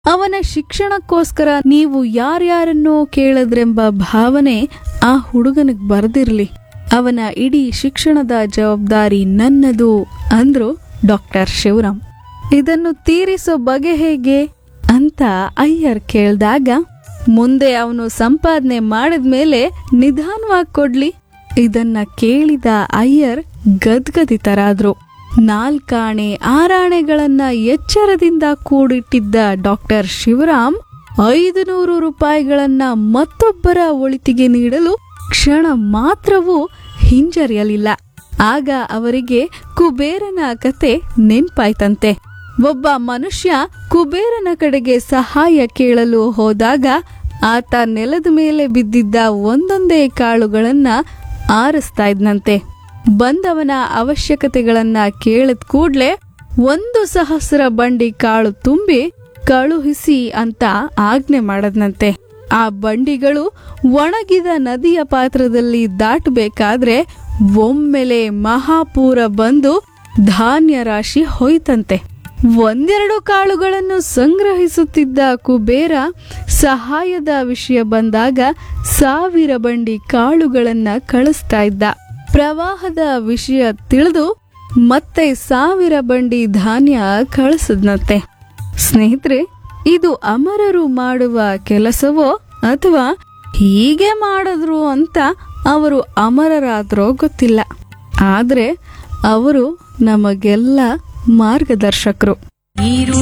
ಅವನ ಶಿಕ್ಷಣಕ್ಕೋಸ್ಕರ ನೀವು ಯಾರ್ಯಾರನ್ನೋ ಕೇಳಿದ್ರೆಂಬ ಭಾವನೆ ಆ ಹುಡುಗನಿಗೆ ಬರೆದಿರ್ಲಿ ಅವನ ಇಡೀ ಶಿಕ್ಷಣದ ಜವಾಬ್ದಾರಿ ನನ್ನದು ಅಂದ್ರು ಡಾಕ್ಟರ್ ಶಿವರಾಮ್ ಇದನ್ನು ತೀರಿಸೋ ಬಗೆ ಹೇಗೆ ಅಂತ ಅಯ್ಯರ್ ಕೇಳ್ದಾಗ ಮುಂದೆ ಅವನು ಸಂಪಾದನೆ ಮಾಡಿದ್ಮೇಲೆ ನಿಧಾನವಾಗಿ ಕೊಡ್ಲಿ ಇದನ್ನ ಕೇಳಿದ ಅಯ್ಯರ್ ಗದ್ಗದಿತರಾದ್ರು ನಾಲ್ಕಾಣೆ ಆರಾಣೆಗಳನ್ನ ಎಚ್ಚರದಿಂದ ಕೂಡಿಟ್ಟಿದ್ದ ಡಾಕ್ಟರ್ ಶಿವರಾಮ್ ಐದು ನೂರು ರೂಪಾಯಿಗಳನ್ನ ಮತ್ತೊಬ್ಬರ ಒಳಿತಿಗೆ ನೀಡಲು ಕ್ಷಣ ಮಾತ್ರವೂ ಹಿಂಜರಿಯಲಿಲ್ಲ ಆಗ ಅವರಿಗೆ ಕುಬೇರನ ಕತೆ ನೆನ್ಪಾಯ್ತಂತೆ ಒಬ್ಬ ಮನುಷ್ಯ ಕುಬೇರನ ಕಡೆಗೆ ಸಹಾಯ ಕೇಳಲು ಹೋದಾಗ ಆತ ನೆಲದ ಮೇಲೆ ಬಿದ್ದಿದ್ದ ಒಂದೊಂದೇ ಕಾಳುಗಳನ್ನ ಆರಿಸ್ತಾ ಇದ್ನಂತೆ ಬಂದವನ ಅವಶ್ಯಕತೆಗಳನ್ನ ಕೇಳಿದ ಕೂಡ್ಲೆ ಒಂದು ಸಹಸ್ರ ಬಂಡಿ ಕಾಳು ತುಂಬಿ ಕಳುಹಿಸಿ ಅಂತ ಆಜ್ಞೆ ಮಾಡದ್ನಂತೆ ಆ ಬಂಡಿಗಳು ಒಣಗಿದ ನದಿಯ ಪಾತ್ರದಲ್ಲಿ ದಾಟಬೇಕಾದ್ರೆ ಒಮ್ಮೆಲೆ ಮಹಾಪೂರ ಬಂದು ಧಾನ್ಯ ರಾಶಿ ಹೋಯ್ತಂತೆ ಒಂದೆರಡು ಕಾಳುಗಳನ್ನು ಸಂಗ್ರಹಿಸುತ್ತಿದ್ದ ಕುಬೇರ ಸಹಾಯದ ವಿಷಯ ಬಂದಾಗ ಸಾವಿರ ಬಂಡಿ ಕಾಳುಗಳನ್ನ ಕಳಿಸ್ತಾ ಇದ್ದ ಪ್ರವಾಹದ ವಿಷಯ ತಿಳಿದು ಮತ್ತೆ ಸಾವಿರ ಬಂಡಿ ಧಾನ್ಯ ಕಳಿಸದ್ನಂತೆ ಸ್ನೇಹಿತರೆ ಇದು ಅಮರರು ಮಾಡುವ ಕೆಲಸವೋ ಅಥವಾ ಹೀಗೆ ಮಾಡಿದ್ರು ಅಂತ ಅವರು ಅಮರರಾದ್ರೋ ಗೊತ್ತಿಲ್ಲ ಆದ್ರೆ ಅವರು ನಮಗೆಲ್ಲ ಮಾರ್ಗದರ್ಶಕರು